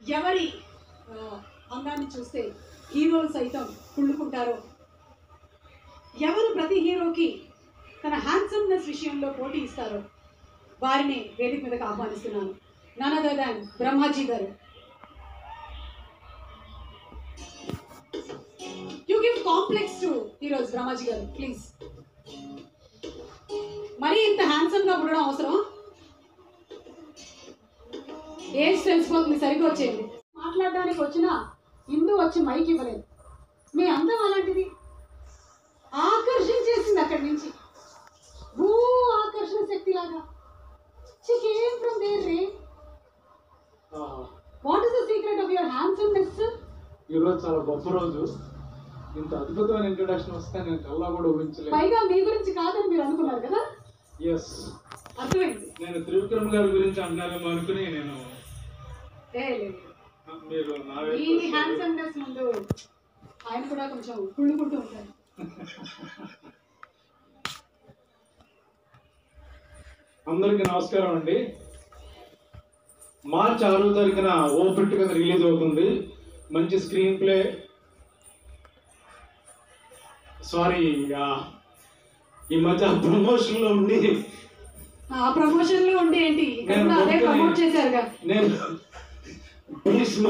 ఎవరి ఆ, అందాన్ని చూస్తే హీరోలు సైతం కుళ్ళుకుంటారో ఎవరు ప్రతి హీరోకి తన హ్యాండ్సమ్నెస్ విషయంలో పోటీ ఇస్తారో వారిని వేదిక మీదకి ఆహ్వానిస్తున్నాను నన్ అదర్ దాన్ బ్రహ్మాజీ గారు you give complex to heroes Brahmaji గారు ప్లీజ్ మరి ఇంత హ్యాండ్సమ్ గా ఉండడం అవసరం ఏజ్ తెలిసిపోతుంది సరిగ్గా వచ్చేయండి మాట్లాడడానికి వచ్చిన ఇందు వచ్చి మైక్ ఇవ్వలేదు మీ అందం అలాంటిది ఆకర్షించేసింది అక్కడి నుంచి భూ ఆకర్షణ శక్తి లాగా చికేం ఫ్రమ్ దేర్ రే what is the secret of your handsomeness ఈరోజు చాలా గొప్ప రోజు ఇంత అద్భుతమైన ఇంట్రడక్షన్ వస్తే నేను కల్లా కూడా ఊహించలేదు పైగా మీ గురించి కాదని మీరు అనుకున్నారు కదా ఎస్ అర్థమైంది నేను త్రివిక్రమ్ గారి గురించి అన్నారేమో అనుకుని నేను ఏ లేదు మీరు నా ఈ వైపు వచ్చారు. హ్యాండ్సమ్నెస్ ముందు ఆయన కూడా కొంచెం కుళ్ళుకుంటూ ఉంటారు అందరికీ నమస్కారం అండి మార్చ్ ఆరో తారీఖున ఓ ఫిట్ కింద రిలీజ్ అవుతుంది మంచి స్క్రీన్ ప్లే సారీ ఈ మధ్య ప్రమోషన్లో ఉండి ఆ ప్రమోషన్ లో ఉండి ఏంటి ఇక్కడ కూడా అదే నేను ప్రమోట్ చేశారుగా నేను భీష్మ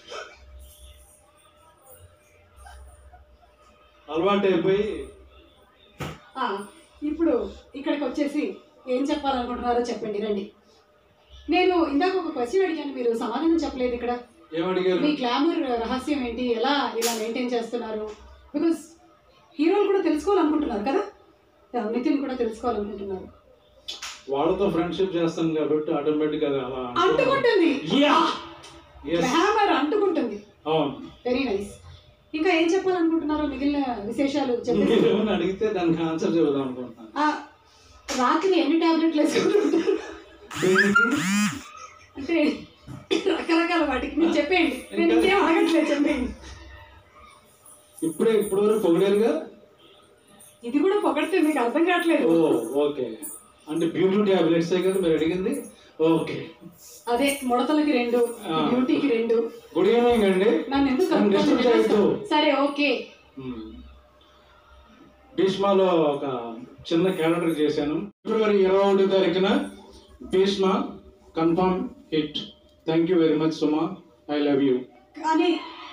అలవాటు అయిపోయి ఆ, ఇప్పుడు ఇక్కడికి వచ్చేసి ఏం చెప్పాలనుకుంటున్నారో చెప్పండి రండి నేను ఇందాక ఒక క్వశ్చన్ అడిగాను మీరు సమాధానం చెప్పలేదు ఇక్కడ ఏమడిగారు మీ గ్లామర్ రహస్యం ఏంటి ఎలా ఇలా మెయింటైన్ చేస్తున్నారు బికాస్ హీరోలు కూడా తెలుసుకోవాలనుకుంటున్నారు కదా నితిన్ కూడా తెలుసుకోవాలనుకుంటున్నారు వాళ్ళతో ఫ్రెండ్షిప్ చేస్తాను కాబట్టి ఆటోమేటిక్ గా అలా అంటుకుంటుంది Yeah. Yes. గ్లామర్ అంటుకుంటుంది అవును వెరీ నైస్ ఇంకా ఏం చెప్పాలనుకుంటున్నారో మిగిలిన విశేషాలు చెప్పేసి మీరు ఏమైనా అడిగితే దానికి ఆన్సర్ చెబుదాం అనుకుంటున్నాను ఆ, రాత్రి ఎన్ని టాబ్లెట్లు వేసుకుంటుంటారు దేనికి? అంటే రకరకాల వాటికి మీరు చెప్పేయండి నేను ఇంకేం అడగట్లేదు చెప్పేయండి ఇప్పుడే ఇప్పుడు వరకు పొగిడారుగా ఇది కూడా పొగడితే మీకు అర్థం కావట్లేదు ఓ ఓకే అంటే బ్యూటీ టాబ్లెట్స్ కదా మీరు అడిగింది ఓకే అదే ముడతలకి రెండు ఆ. బ్యూటీకి రెండు గుడ్ ఈవినింగ్ అండి నన్ను ఎందుకు నన్ను కనుక్కోవాలి? disturb చేయొద్దు. సరే ఓకే మ్మ్. భీష్మలో ఒక చిన్న క్యారెక్టర్ చేశాను ఫిబ్రవరి ఇరవై ఒకటో తారీఖున Bheeshma confirm hit thank you very much సుమా ఐ లవ్ యూ కానీ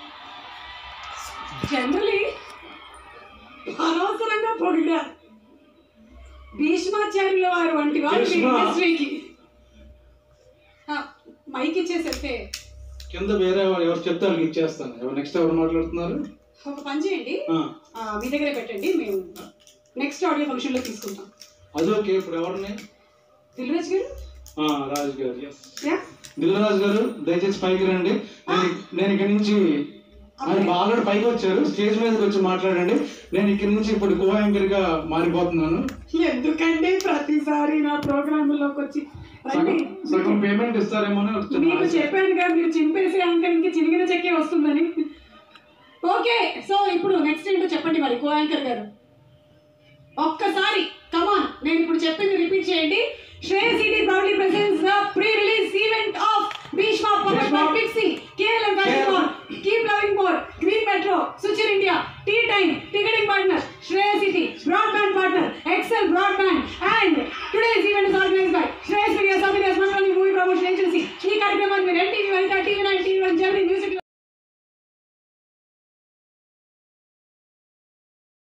జనరలీ అనవసరంగా పొగిడా భీష్మాచార్యుల వారు వంటి వారు మీ భీష్మ. ఇండస్ట్రీకి ఆ, మైక్ ఇచ్చేసేస్తే కింద వేరే వాళ్ళు ఎవరు చెప్తే వాళ్ళకి ఇచ్చేస్తాను ఎవరు నెక్స్ట్ ఎవరు మాట్లాడుతున్నారు ఒక పని చేయండి ఆ, ఆ, మీ దగ్గరే పెట్టండి మేము నెక్స్ట్ ఆడియో ఫంక్షన్లో తీసుకుంటాం అది ఓకే ఇప్పుడు ఎవరిని దిల్రాజ్ గారు ఆ, రాజు గారు ఎస్ యా దిల్రాజు గారు దయచేసి పైకి రండి నేను నేను ఇక్కడి నుంచి ఆయన ఆల్రెడీ పైకి వచ్చారు స్టేజ్ మీదకి వచ్చి మాట్లాడండి నేను ఇక్కడి నుంచి ఇప్పుడు కో యాంకర్ గా మారిపోతున్నాను ఎందుకండి ప్రతిసారి నా ప్రోగ్రాంలోకి వచ్చి రండి సగం సగం పేమెంట్ ఇస్తారేమో అని ఒక చిన్న మీకు ఆశ. చెప్పానుగా మీరు చింపేసే యాంకరింగ్కి చిరిగిన చెక్కే వస్తుందని ఓకే సో ఇప్పుడు నెక్స్ట్ ఏంటో చెప్పండి మరి కో యాంకర్ గారు ఒక్కసారి కమాన్ నేను ఇప్పుడు చెప్పింది రిపీట్ చేయండి Shreya city proudly presents the pre release event of Bhishma